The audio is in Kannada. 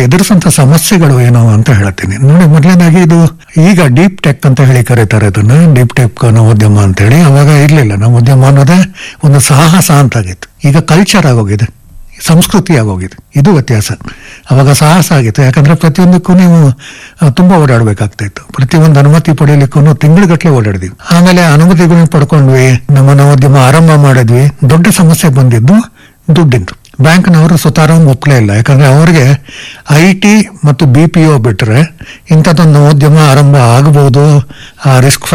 ಎದುರಿಸಂತ ಸಮಸ್ಯೆಗಳು ಏನು ಅಂತ ಹೇಳ್ತೀನಿ ನೋಡಿ ಮೊದಲನೇದಾಗಿ ಇದು ಈಗ ಡೀಪ್ ಟೆಕ್ ಅಂತ ಹೇಳಿ ಕರೀತಾರೆ ಇದನ್ನ ಡೀಪ್ ಟೆಕ್ ನವೋದ್ಯಮ ಅಂತ ಹೇಳಿ ಅವಾಗ ಇರ್ಲಿಲ್ಲ ನವೋದ್ಯಮ ಅನ್ನೋದೇ ಒಂದು ಸಾಹಸ ಅಂತಾಗಿತ್ತು ಈಗ ಕಲ್ಚರ್ ಆಗೋಗಿದೆ ಸಂಸ್ಕೃತಿ ಆಗೋಗಿದೆ ಇದು ವ್ಯತ್ಯಾಸ ಅವಾಗ ಸಾಹಸ ಆಗಿತ್ತು ಯಾಕಂದ್ರೆ ಪ್ರತಿಯೊಂದಕ್ಕೂ ನೀವು ಆ, ತುಂಬಾ ಓಡಾಡ್ಬೇಕಾಗ್ತಾ ಇತ್ತು ಪ್ರತಿಯೊಂದು ಅನುಮತಿ ಪಡೆಯಲಿಕ್ಕೂ ತಿಂಗಳುಗಟ್ಟಲೆ ಓಡಾಡಿದ್ವಿ ಆಮೇಲೆ ಅನುಮತಿಗಳನ್ನ ಪಡ್ಕೊಂಡ್ವಿ ನಮ್ಮ ನವೋದ್ಯಮ ಆರಂಭ ಮಾಡಿದ್ವಿ ದೊಡ್ಡ ಸಮಸ್ಯೆ ಬಂದಿದ್ದು ದುಡ್ಡಿಂದು ಬ್ಯಾಂಕ್ನವರು ಸುತಾರಾಮ್ ಒಪ್ಪಲೇ ಇಲ್ಲ ಯಾಕಂದ್ರೆ ಅವರಿಗೆ ಐ ಟಿ ಮತ್ತು ಬಿ ಪಿ ಒ ಬಿಟ್ಟರೆ ಇಂಥದ್ದೊಂದು ನವೋದ್ಯಮ ಆರಂಭ ಆಗಬಹುದು ಆ ರಿಸ್ಕ್